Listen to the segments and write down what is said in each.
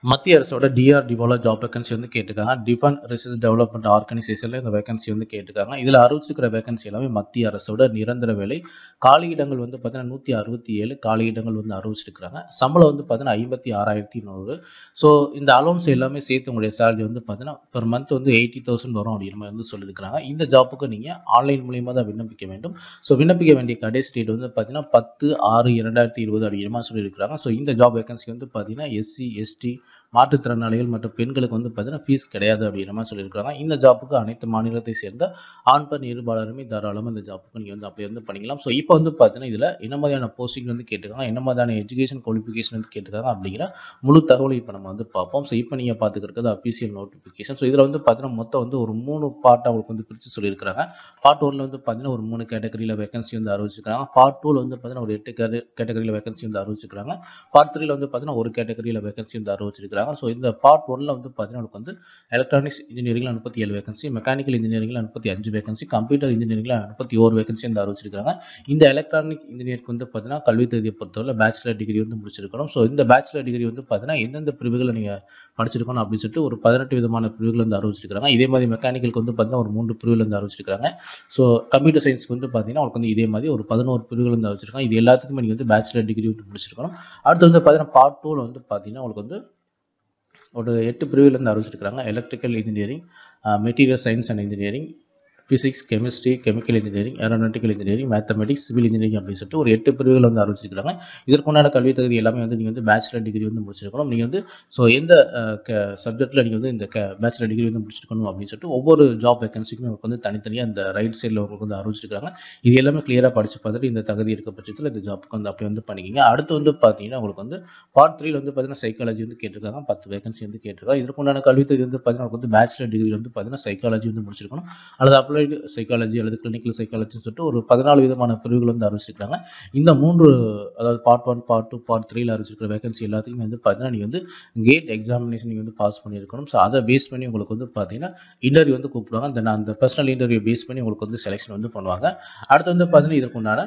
மத்திய அரசோட டிஆர்டிஓல job vacancy வந்து கேட்டிருக்காங்க டிஃபன் ரிசர்ச் டெவலப்மெண்ட் ஆர்கனைசேஷனில் இந்த வேகன்சி வந்து கேட்டிருக்காங்க இதில் அறிவிச்சிருக்கிற வேகன்சி எல்லாமே மத்திய அரசோட நிரந்தர வேலை காலியிடங்கள் வந்து பார்த்தீங்கன்னா நூற்றி அறுபத்தி ஏழு காலியிடங்கள் வந்து அறிவிச்சிருக்கிறாங்க சம்பளம் வந்து பார்த்தீங்கன்னா ஐம்பத்தி ஆறாயிரத்தி நூறு ஸோ இந்த அலௌன்ஸ் எல்லாமே சேர்த்து உங்களுடைய சேலரி வந்து பார்த்தீங்கன்னா பெர் மந்த் வந்து எயிட்டி தௌசண்ட் வரும் அப்படிங்கிற மாதிரி வந்து சொல்லியிருக்கிறாங்க இந்த ஜாப்புக்கு நீங்கள் ஆன்லைன் மூலியமாக தான் விண்ணப்பிக்க வேண்டும் ஸோ விண்ணப்பிக்க வேண்டிய கடைசி டேட் வந்து பார்த்தீங்கன்னா பத்து ஆறு இரண்டாயிரத்தி இருபது அப்படிங்கிற மாதிரி சொல்லியிருக்கிறாங்க ஸோ இந்த ஜாப் வேகன்சி வந்து பார்த்தீங்கன்னா எஸ்சி எஸ்டி மாற்றுத்திறனாளிகள் மற்றும் பெண்களுக்கு வந்து பார்த்தீங்கன்னா ஃபீஸ் கிடையாது அப்படிங்கிற மாதிரி சொல்லியிருக்காங்க இந்த ஜாப்புக்கு அனைத்து மாநிலத்தை சேர்ந்த ஆண் பெண் இருபாலருமே தாராளமாக இந்த ஜாப்புக்கு நீங்கள் வந்து அப்படி வந்து பண்ணிக்கலாம் ஸோ இப்போ வந்து பார்த்தீங்கன்னா இதில் என்ன மாதிரியான போஸ்டிங் வந்து கேட்டிருக்காங்க என்ன மாதிரியான எஜுகேஷன் குவாலிஃபிகேஷன் வந்து கேட்டிருக்காங்க அப்படிங்கிற முழு தகவலை இப்போ நம்ம வந்து பார்ப்போம் ஸோ இப்போ நீங்கள் பார்த்துக்கிறது அஃபீஷியல் நோட்டிஃபிகேஷன் ஸோ இதில் வந்து பார்த்தீங்கன்னா மொத்தம் வந்து ஒரு மூணு பார்ட் அவங்களுக்கு வந்து பிரித்து சொல்லியிருக்காங்க பார்ட் ஒன்ல வந்து பார்த்தீங்கன்னா ஒரு மூணு கேட்டகரியில் வேகன்சி வந்து அறிவிச்சிருக்காங்க பார்ட் டூவில் வந்து பார்த்தீங்கன்னா ஒரு எட்டு கேட்டகரியில் வேகன்சி வந்து அறிவிச்சிருக்காங்க பார்ட் த்ரீல வந்து பார்த்தீங்கன்னா ஒரு கேட்டகரியில் வேகன்சி வந்து அறிவிச்சிருக்காங்க ஸோ இந்த பார்ட் ஒன்ல வந்து பார்த்தீங்கன்னா உங்களுக்கு வந்து எலக்ட்ரானிக்ஸ் இன்ஜினியரிங்கில் முப்பத்தி ஏழு வேகன்சி மெக்கானிக்கல் இன்ஜினியரிங்கில் முப்பத்தி அஞ்சு வேகன்சி கம்ப்யூட்டர் இன்ஜினியரிங்கில் முப்பத்தி ஒரு வேகன்சி வந்து அறிவிச்சிருக்காங்க இந்த எலக்ட்ரானிக் இன்ஜினியருக்கு வந்து பார்த்தீங்கன்னா கல்வி தகுதியை பொறுத்தவரை பேச்சுலர் டிகிரி வந்து முடிச்சிருக்கணும் ஸோ இந்த பேச்சுலர் டிகிரி வந்து பார்த்தீங்கன்னா எந்தெந்த பிரிவுகளை நீங்கள் படிச்சிருக்கணும் அப்படின்னு சொல்லிட்டு ஒரு பதினெட்டு விதமான பிரிவுகள் வந்து அறிவிச்சிருக்காங்க இதே மாதிரி மெக்கானிக்கலுக்கு வந்து பார்த்தீங்கன்னா ஒரு மூன்று பிரிவுகள் வந்து அறிவிச்சிருக்காங்க ஸோ கம்ப்யூட்டர் சயின்ஸ்க்கு வந்து பார்த்தீங்கன்னா உங்களுக்கு வந்து இதே மாதிரி ஒரு பதினோரு பிரிவுகள் வந்து அறிவிச்சிருக்காங்க இது எல்லாத்துக்குமே நீங்கள் வந்து பேச்சுலர் டிகிரி வந்து முடிச்சிருக்கணும் அடுத்து வந்து பார்த்தீங்கன்னா பார்ட் டூவில் வந்து பார்த்தீங்கன்னா உங்களுக்கு வந்து ஒரு எட்டு பிரிவுலேருந்து அறிவிச்சிருக்காங்க electrical engineering material science and engineering physics chemistry chemical engineering aeronautical engineering mathematics civil engineering அப்படின்னு சொல்லிட்டு ஒரு எட்டு பிரிவுகள் வந்து அறிவிச்சிருக்காங்க இதற்குண்டான கல்வி தகுதி எல்லாமே வந்து நீங்கள் வந்து பேச்சுலர் டிகிரி வந்து முடிச்சிருக்கணும் நீங்கள் வந்து ஸோ எந்த சப்ஜெக்ட்டில் நீங்கள் வந்து இந்த பேச்சுலர் டிகிரி வந்து முடிச்சிருக்கணும் அப்படின்னு சொல்லிட்டு ஒவ்வொரு ஜாப் வேகன்சிக்குமே உங்களுக்கு வந்து தனித்தனியாக இந்த ரைட் சைடில் உங்களுக்கு வந்து அறிவிச்சிருக்காங்க இது எல்லாமே கிளியராக படித்து பார்த்துட்டு இந்த தகுதி இருக்க பட்சத்தில் இந்த ஜாப்புக்கு வந்து அப்படி வந்து பண்ணிக்கிங்க அடுத்து வந்து பார்த்தீங்கன்னா உங்களுக்கு வந்து பார்ட் த்ரீல வந்து பார்த்தீங்கன்னா சைக்காலஜி வந்து கேட்டிருக்காங்க பத்து வேகன்சி வந்து கேட்டிருக்காங்க இதற்குண்டான கல்வி தகுதி வந்து பார்த்தீங்கன்னா உங்களுக்கு வந்து பேச்சுலர் டிகிரி வந்து பார்த்தீங்கன்னா சைக்காலஜி வந்து முடிச்சிருக்கணும் அல்லது அப்ளைடு சைக்காலஜி அல்லது கிளினிக்கல் சைக்காலஜின்னு சொல்லிட்டு ஒரு பதினாலு விதமான பிரிவுகள் வந்து அறிவிச்சிருக்காங்க இந்த மூன்று அதாவது பார்ட் ஒன் பார்ட் டூ பார்ட் த்ரீல அறிவிச்சிருக்கிற வேகன்சி எல்லாத்தையுமே வந்து பார்த்தீங்கன்னா நீங்கள் வந்து கேட் எக்ஸாமினேஷன் நீங்கள் வந்து பாஸ் பண்ணியிருக்கணும் ஸோ அதை பேஸ் பண்ணி உங்களுக்கு வந்து பார்த்தீங்கன்னா இன்டர்வியூ வந்து கூப்பிடுவாங்க தென் அந்த பர்சனல் இன்டர்வியூ பேஸ் பண்ணி உங்களுக்கு வந்து செலெக்ஷன் வந்து பண்ணுவாங்க அடுத்து வந்து பார்த்தீங்கன்னா இதற்குண்டான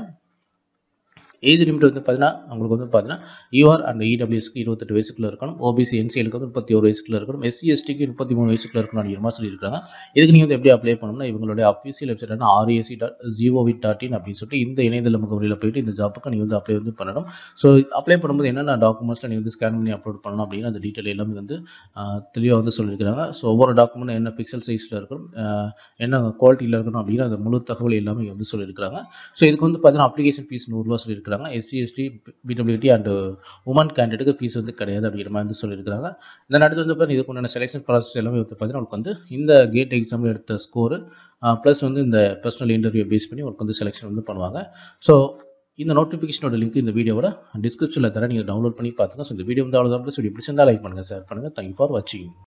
ஏஜ் லிமிட் வந்து பார்த்தீங்கன்னா உங்களுக்கு வந்து பார்த்தீங்கன்னா யூஆர் அண்ட் இடபிள்யூஎஸ்க்கு இருபத்தெட்டு வயசுக்குள்ள இருக்கணும் ஓபிசி என்சிஎலுக்கு வந்து முப்பத்தி ஒரு வயசுக்குள்ள இருக்கணும் எஸ்சி எஸ்டிக்கு முப்பத்தி மூணு வயசுக்குள்ள இருக்கணும் அப்படிங்கிற மாதிரி சொல்லியிருக்காங்க இதுக்கு நீங்கள் வந்து எப்படி அப்ளை பண்ணணும்னா இவங்களுடைய அஃபீஷியல் வெப்சைட்டான RAC dot G O V dot in அப்படின்னு சொல்லிட்டு இந்த இணையதள முகவரியில் போயிட்டு இந்த ஜாப்புக்கு நீங்கள் வந்து அப்ளை வந்து பண்ணணும் ஸோ அப்ளை பண்ணும்போது என்னென்ன டாக்குமெண்ட்ஸில் நீங்கள் வந்து ஸ்கேன் பண்ணி அப்லோட் பண்ணணும் அப்படின்னு அந்த டீட்டெயில் எல்லாமே வந்து தெளிவாக வந்து சொல்லியிருக்கிறாங்க ஸோ ஒவ்வொரு டாக்குமெண்ட் என்ன பிக்சல் சைஸில் இருக்கணும் என்ன குவாலிட்டியில் இருக்கணும் அப்படின்னு அந்த முழு தகவல் எல்லாமே வந்து சொல்லியிருக்கிறாங்க ஸோ இதுக்கு வந்து பார்த்தீங்கன்னா அப்ளிகேஷன் ஃபீஸ் நூறுரூவா சொல்லியிருக்காங்க சொல்லியிருக்காங்க SC ST PWD and women கேண்டிடேட்டுக்கு ஃபீஸ் வந்து கிடையாது அப்படிங்கிற மாதிரி வந்து சொல்லியிருக்காங்க இந்த அடுத்து வந்து பார்த்தீங்கன்னா இதுக்கு உண்டான செலெக்ஷன் ப்ராசஸ் எல்லாமே வந்து பார்த்தீங்கன்னா உங்களுக்கு வந்து இந்த கேட் எக்ஸாமில் எடுத்த ஸ்கோரு ப்ளஸ் வந்து இந்த பர்சனல் இன்டர்வியூ பேஸ் பண்ணி உங்களுக்கு வந்து செலெக்ஷன் வந்து பண்ணுவாங்க ஸோ இந்த நோட்டிஃபிகேஷனோட லிங்க் இந்த வீடியோவோட டிஸ்கிரிப்ஷனில் தர நீங்கள் டவுன்லோட் பண்ணி பார்த்துங்க ஸோ இந்த வீடியோ வந்து அவ்வளோதான் ப்ளஸ் இப்படி பிடிச்சிருந்தா லைக் பண்ணுங்கள் ஷேர் பண்ணுங்கள் தேங்க்யூ ஃபார் வாட்சிங்